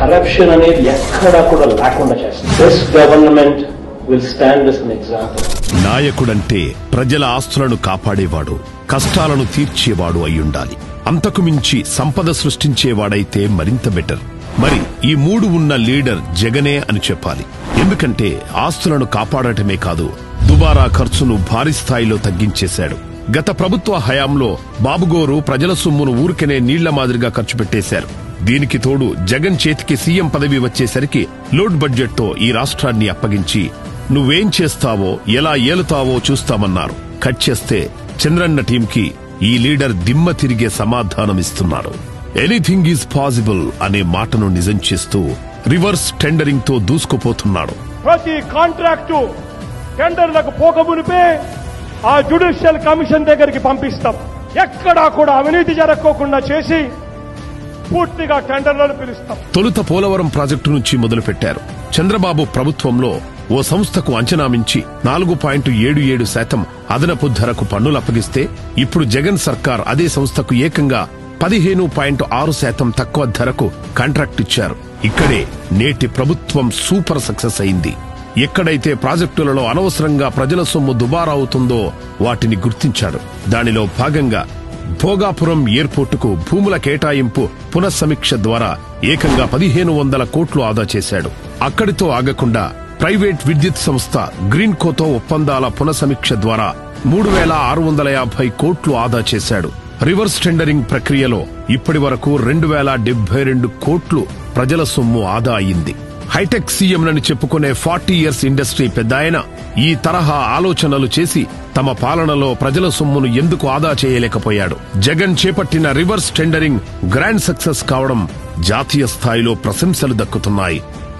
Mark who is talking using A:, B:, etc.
A: corruption అనేది ఎక్కడా కూడా లేకుండా చేస్తుంది this government will stand as an example
B: నాయకుడంటే ప్రజల ఆస్తులను కాపాడేవాడు కష్టాలను తీర్చేవాడు అయ్యుండాలి అంతకు మించి సంపద సృష్టించేవాడైతే మరింత బెటర్ మరి ఈ మూడు ఉన్న లీడర్ జగనే అని చెప్పాలి ఎందుకంటే ఆస్తులను కాపాడటమే కాదు దుబారా ఖర్చును భారీ స్థాయిలో తగ్గించేశాడు గత ప్రభుత్వ హయాంలో బాబుగోరు ప్రజల సొమ్మును ఊరికనే నీళ్ల మాదిరిగా ఖర్చు పెట్టేశారు దీనికి తోడు జగన్ చేతికి సీఎం పదవి వచ్చేసరికి లోడ్ బడ్జెట్ తో ఈ రాష్ట్రాన్ని అప్పగించి నువ్వేం చేస్తావో ఎలా ఏలుతావో చూస్తామన్నారు కట్ చేస్తే చంద్రన్న టీంకి ఈ లీడర్ దిమ్మ తిరిగే సమాధానమిస్తున్నాడు ఎనీథింగ్ ఈజ్ పాసిబుల్ అనే మాటను నిజం చేస్తూ రివర్స్ టెండరింగ్ తో దూసుకుపోతున్నాడు
C: ప్రతి కాంట్రాక్టు టెండర్లకు పోకమునిపే ఆ జ్యుడిషియల్ కమిషన్ దగ్గరికి పంపిస్తాం ఎక్కడా కూడా అవినీతి జరగకోకుండా చేసి పూర్తిగా టెండర్లను పిలుస్తాం
B: తొలుత పోలవరం ప్రాజెక్టు నుంచి మొదలుపెట్టారు చంద్రబాబు ప్రభుత్వంలో ఓ సంస్థకు అంచనా మించి నాలుగు పాయింట్ ఏడు ఏడు శాతం అదనపు ధరకు పన్నులు అప్పగిస్తే ఇప్పుడు జగన్ సర్కార్ అదే సంస్థకు ఏకంగా పదిహేను పాయింట్ ఆరు శాతం తక్కువ ధరకు కాంట్రాక్ట్ ఇచ్చారు ఇక్కడే నేటి ప్రభుత్వం సూపర్ సక్సెస్ అయింది ఎక్కడైతే ప్రాజెక్టులలో అనవసరంగా ప్రజల సొమ్ము దుబారా అవుతుందో వాటిని గుర్తించాడు దానిలో భాగంగా భోగాపురం ఎయిర్పోర్టుకు భూముల కేటాయింపు పునఃసమీక్ష ద్వారా ఏకంగా పదిహేను వందల కోట్లు ఆదా చేశాడు అక్కడితో ఆగకుండా ప్రైవేట్ విద్యుత్ సంస్థ గ్రీన్ కోతో ఒప్పందాల పునఃసమీక్ష ద్వారా మూడు వేల ఆరు వందల యాభై కోట్లు ఆదా చేశాడు రివర్స్ టెండరింగ్ ప్రక్రియలో ఇప్పటి వరకు రెండు వేల డెబ్బై రెండు కోట్లు ప్రజల సొమ్ము ఆదా అయింది హైటెక్ సీఎంలని చెప్పుకునే ఫార్టీ ఇయర్స్ ఇండస్ట్రీ పెద్దాయన ఈ తరహా ఆలోచనలు చేసి తమ పాలనలో ప్రజల సొమ్మును ఎందుకు ఆదా చేయలేకపోయాడు జగన్ చేపట్టిన రివర్స్ టెండరింగ్ గ్రాండ్ సక్సెస్ కావడం జాతీయ స్థాయిలో ప్రశంసలు దక్కుతున్నాయి